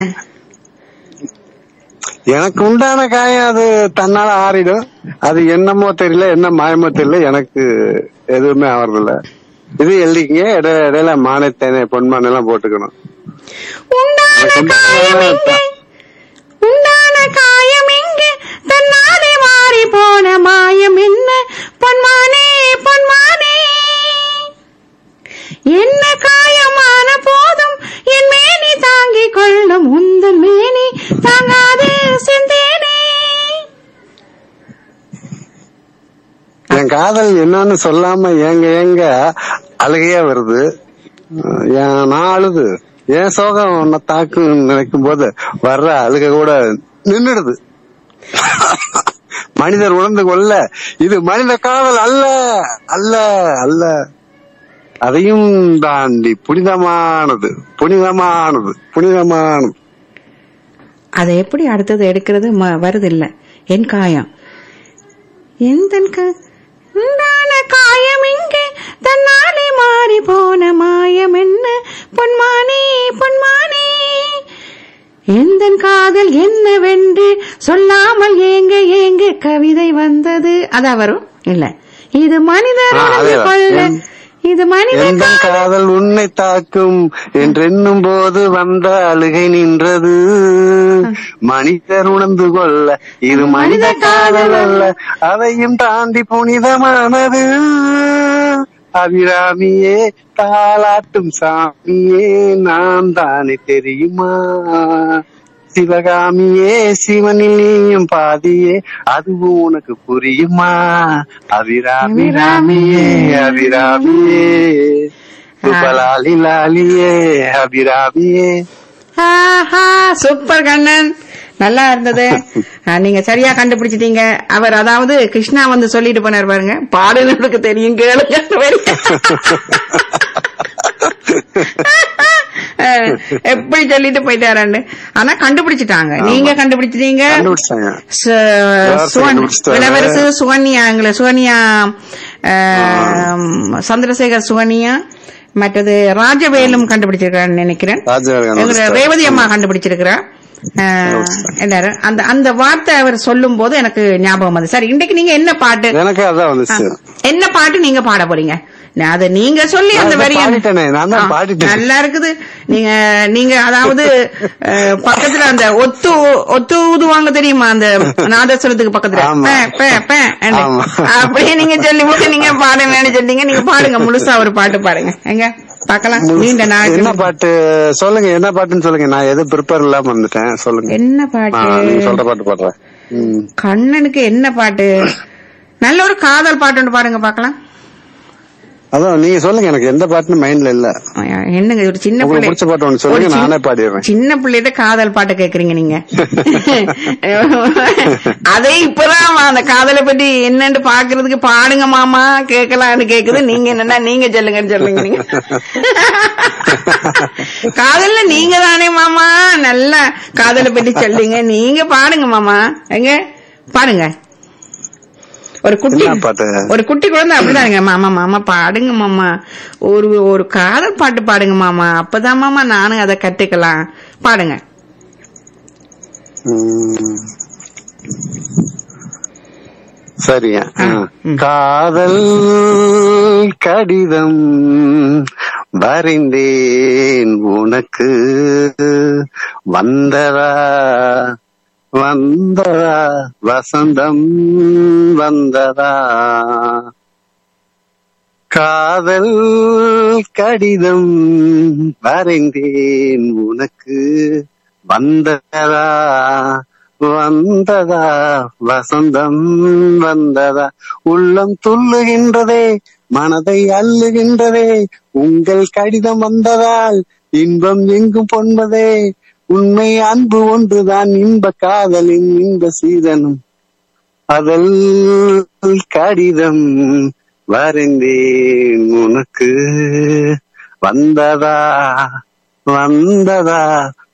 எனக்கு உண்டான காயம் அது தன்னால ஆறிடும் அது என்னமோ தெரியல என்ன மாயமோ தெரியல எனக்கு எதுவுமே ஆவறதில்ல இது எழுதிக்கங்க இடையில இடையில மானத்தேனே பொன்மான் எல்லாம் போட்டுக்கணும் உண்டான காயம் எங்கே உண்டான காயம் எங்கே தன்னாலே மாறி போன மாயம் என்ன பொன்மானே பொன்மானே என்ன காயமான போதும் என் மேனி தாங்கிக் கொள்ளும் உந்தன் மேனி தாங்காது செந்தேனே என் காதல் என்னன்னு சொல்லாம ஏங்க ஏங்க அழுகையா வருது அஹ் ஏன் நான் அழுது ஏன் சோகம் உன்னை தாக்குன்னு நினைக்கும் போது வர்ற அழுக கூட நின்னுடுது மனிதர் உணர்ந்து கொள்ள இது மனித காதல் அல்ல அல்ல அல்ல அதையும் தாண்டி புனிதமானது புனிதமானது புனிதமானது அதை எப்படி அடுத்தது எடுக்கிறது ம- வருதில்ல என் காயம் எந்த உண்டான காயம் இங்கே தன்னாலே மாறி போன மாயம் என்ன பொன்மானே பொன்மானே எந்த காதல் என்னவென்று சொல்லாமல் ஏங்க ஏங்க கவிதை வந்தது அதா வரும் இல்ல இது மனிதர் ஆ, உணர்ந்து அதேதான். கொள்ள என்- இது மனித எந்த காதல் உன்னை தாக்கும் என்றெண்ணும் போது வந்த அழுகை நின்றது மனிதர் உணர்ந்து கொள்ள இது மனித காதல் அல்ல அதையும் தாண்டி புனிதமானது அபிராமியே தாளாட்டும் சாமியே நான் தானே தெரியுமா சிவகாமியே சிவனில் நீயும் பாதியே அதுவும் உனக்கு புரியுமா அபிராமி ராமியே அபிராமியே சுபலாலி லாலியே அபிராமியே ஆஹா சூப்பர் கண்ணன் நல்லா இருந்தது ஆ, நீங்க சரியா கண்டுபிடிச்சிட்டீங்க அவர் அதாவது கிருஷ்ணா வந்து சொல்லிட்டு போனார் பாருங்க பாடலுக்கு தெரியும் கேளுங்க ஆ, எப்படி சொல்லிட்டு போயிட்டாரான்னு ஆனா கண்டுபிடிச்சிட்டாங்க நீங்க கண்டுபிடிச்சிட்டீங்க கண்டுபிடிச்சாங்க சு- இளவரசர் சுவன்- கண்டுபிடிச்சிட்டாரு. இளவரசு சுகன்யாங்களே சுகன்யா ஆம், சந்திரசேகர் சுகன்யா மற்றது ராஜவேலும் கண்டுபிடிச்சிருக்கான்னு நினைக்கிறேன் ராஜவேல் எங்க கண்டுபிடிச்சிட்டாரு. ரேவதி அம்மா கண்டுபிடிச்சிருக்கிறா ஆஹ், எல்லாரும் அந்த அந்த வார்த்தை அவர் சொல்லும் போது எனக்கு ஞாபகம் வந்து சரி இன்றைக்கு நீங்க என்ன பாட்டு எனக்கு அதான் வந்துச்சு என்ன பாட்டு நீங்க பாட போறீங்க நான் அதை நீங்க சொல்லி அந்த நான் வரி பாடிட்டேனே, நான் தான் ஆ, பாடிட்டேன். நல்லா இருக்குது நீங்க நீங்க அதாவது அஹ், பக்கத்துல அந்த ஒத்து ஒத்து ஊதுவாங்க தெரியுமா அந்த நாதஸ்வரத்துக்கு பக்கத்துல ஆமா. பே, பே, பே, ன்னு. ஆமா. அப்படியே நீங்க சொல்லி போட்டு நீங்க பாடுங்கன்னு சொன்னீங்க நீங்க பாடுங்க முழுசா ஒரு பாட்டு பாடுங்க எங்க பார்க்கலாம் நீண்ட என்ன நாள் பாட்டு சொல்லுங்க என்ன பாட்டுன்னு சொல்லுங்க நான் எதுவும் ப்ரிப்பேர் இல்லாம வந்துட்டேன் சொல்லுங்க என்ன ஆ, நீங்க பாட்டு சொல்ற பாட்டு பாடுறேன் ம். கண்ணனுக்கு என்ன பாட்டு நல்ல ஒரு காதல் பாட்டு ஒன்று பாடுங்க பார்க்கலாம் அதான் நீங்க சொல்லுங்க எனக்கு எந்த பாட்டுன்னு மைண்ட்ல இல்ல என்னங்க ஒரு சின்ன உங்களுக்கு பிள்ளை பிடிச்ச பாட்டு ஒண்ணு சொல்லுங்க, ஒரு சின்ன- நானே பாடிடுறேன். சின்ன பிள்ளைகிட்ட காதல் பாட்டு கேக்குறீங்க நீங்க அதே இப்பதான் அந்த காதலை பத்தி என்னன்னு பாக்குறதுக்கு பாடுங்க மாமா கேட்கலாம்னு கேக்குது நீங்க என்னன்னா நீங்க சொல்லுங்கன்னு சொல்லுங்க நீங்க காதல்ல நீங்க தானே மாமா நல்லா காதலை பத்தி சொல்லுங்க நீங்க பாடுங்க மாமா எங்க பாடுங்க ஒரு குட்டி என்ன பாட்டு? ஒரு குட்டி குழந்தை அப்படிதானுங்க மாமா மாமா பாடுங்க மாமா ஒரு ஒரு காதல் பாட்டு பாடுங்க மாமா அப்பதான் மாமா நானும் அதை கத்துக்கலாம் பாடுங்க ம். சரியா ஆ, ஆ. ம். காதல் கடிதம் வரைந்தேன் உனக்கு வந்ததா வந்ததா வசந்தம் வந்ததா காதல் கடிதம் வரைந்தேன் உனக்கு வந்ததா வந்ததா வசந்தம் வந்ததா உள்ளம் துள்ளுகின்றதே மனதை அள்ளுகின்றதே உங்கள் கடிதம் வந்ததால் இன்பம் எங்கும் பொன்பதே உண்மை அன்பு ஒன்றுதான் இன்ப காதலின் இன்ப சீதனும் அதல் கடிதம் வரைந்தேன் உனக்கு வந்ததா வந்ததா